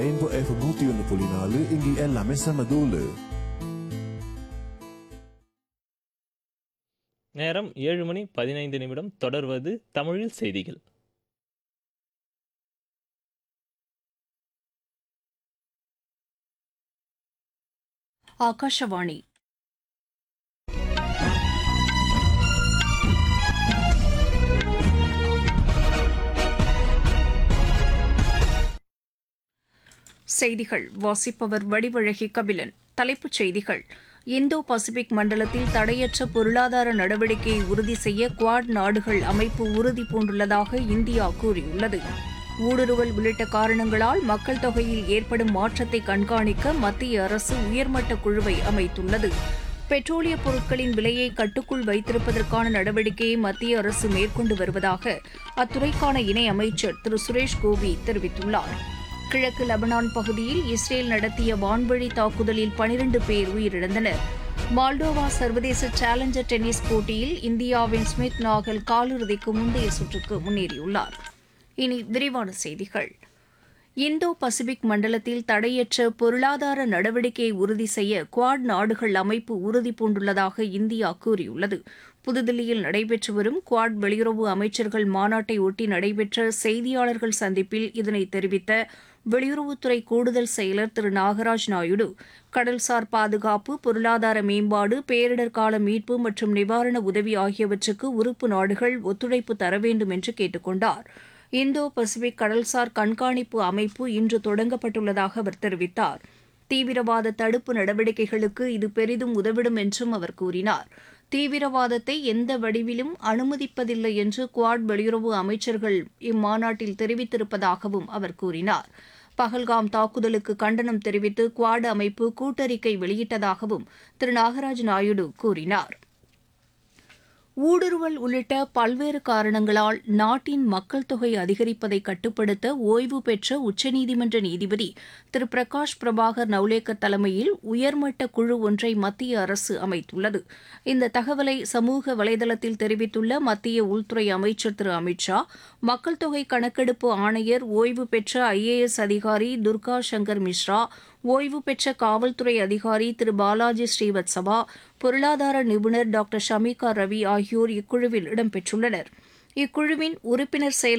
Rainbow FM நூத்தி ஒன்று புள்ளி நாலு இங்கே எல்லாமே செம தூளு நேரம் ஏழு மணி பதினைந்து நிமிடம் தொடர்வது தமிழில் செய்திகள் ಆಕಾಶವಾಣಿ செய்திகள் வாசிப்பவர் வடிவழகி கபிலன் தலைப்புச் செய்திகள் இந்தோ பசிபிக் மண்டலத்தில் தடையற்ற பொருளாதார நடவடிக்கையை உறுதி செய்ய குவாட் நாடுகள் அமைப்பு உறுதி பூண்டுள்ளதாக இந்தியா கூறியுள்ளது ஊடுருவல் உள்ளிட்ட காரணங்களால் மக்கள் தொகையில் ஏற்படும் மாற்றத்தை கண்காணிக்க மத்திய அரசு உயர்மட்ட குழுவை அமைத்துள்ளது பெட்ரோலிய பொருட்களின் விலையை கட்டுக்குள் வைத்திருப்பதற்கான நடவடிக்கையை மத்திய அரசு மேற்கொண்டு வருவதாக அத்துறைக்கான இணை அமைச்சர் திரு சுரேஷ் கோபி தெரிவித்துள்ளார் கிழக்கு லெபனான் பகுதியில் இஸ்ரேல் நடத்திய வான்வழி தாக்குதலில் பனிரண்டு பேர் உயிரிழந்தனர் மால்டோவா சர்வதேச சேலஞ்சர் டென்னிஸ் போட்டியில் இந்தியாவின் ஸ்மித் நாகல் காலிறுதிக்கு முந்தைய சுற்றுக்கு முன்னேறியுள்ளார் இனி விரிவான செய்திகள் இந்தோ பசிபிக் மண்டலத்தில் தடையற்ற பொருளாதார நடவடிக்கையை உறுதி செய்ய குவாட் நாடுகள் அமைப்பு உறுதி பூண்டுள்ளதாக இந்தியா கூறியுள்ளது புதுதில்லியில் நடைபெற்று வரும் குவாட் வெளியுறவு அமைச்சர்கள் மாநாட்டை ஒட்டி நடைபெற்ற செய்தியாளர்கள் சந்திப்பில் இதனை தெரிவித்த வெளியுறவுத்துறை கூடுதல் செயலர் திரு நாகராஜ் நாயுடு கடல்சார் பாதுகாப்பு பொருளாதார மேம்பாடு பேரிடர் கால மீட்பு மற்றும் நிவாரண உதவி ஆகியவற்றுக்கு உறுப்பு நாடுகள் ஒத்துழைப்பு தர வேண்டும் என்று கேட்டுக் கொண்டார் இந்தோ பசிபிக் கடல்சார் கண்காணிப்பு அமைப்பு இன்று தொடங்கப்பட்டுள்ளதாக அவர் தெரிவித்தார் தீவிரவாத தடுப்பு நடவடிக்கைகளுக்கு இது பெரிதும் உதவிடும் என்றும் அவர் கூறினார் தீவிரவாதத்தை எந்த வடிவிலும் அனுமதிப்பதில்லை என்று குவாட் வெளியுறவு அமைச்சர்கள் இம்மாநாட்டில் தெரிவித்திருப்பதாகவும் அவர் கூறினார் பஹல்காம் தாக்குதலுக்கு கண்டனம் தெரிவித்து குவாட் அமைப்பு கூட்டறிக்கை வெளியிட்டதாகவும் திரு நாகராஜ் நாயுடு கூறினார் ஊடுருவல் உள்ளிட்ட பல்வேறு காரணங்களால் நாட்டின் மக்கள் தொகை அதிகரிப்பதை கட்டுப்படுத்த ஓய்வு பெற்ற உச்சநீதிமன்ற நீதிபதி திரு பிரகாஷ் பிரபாகர் நவ்லேக்கர் தலைமையில் உயர்மட்ட குழு ஒன்றை மத்திய அரசு அமைத்துள்ளது இந்த தகவலை சமூக வலைதளத்தில் தெரிவித்துள்ள மத்திய உள்துறை அமைச்சர் திரு அமித் ஷா மக்கள் தொகை கணக்கெடுப்பு ஆணையர் ஓய்வு பெற்ற ஐஏஎஸ் அதிகாரி துர்கா சங்கர் மிஸ்ரா ஓய்வு பெற்ற காவல்துறை அதிகாரி திரு பாலாஜி ஸ்ரீவத்சவா பொருளாதார நிபுணர் டாக்டர் ஷமிகா ரவி ஆகியோர் இக்குழுவில் இடம்பெற்றுள்ளனர் இக்குழுவின் உறுப்பினர் செயல்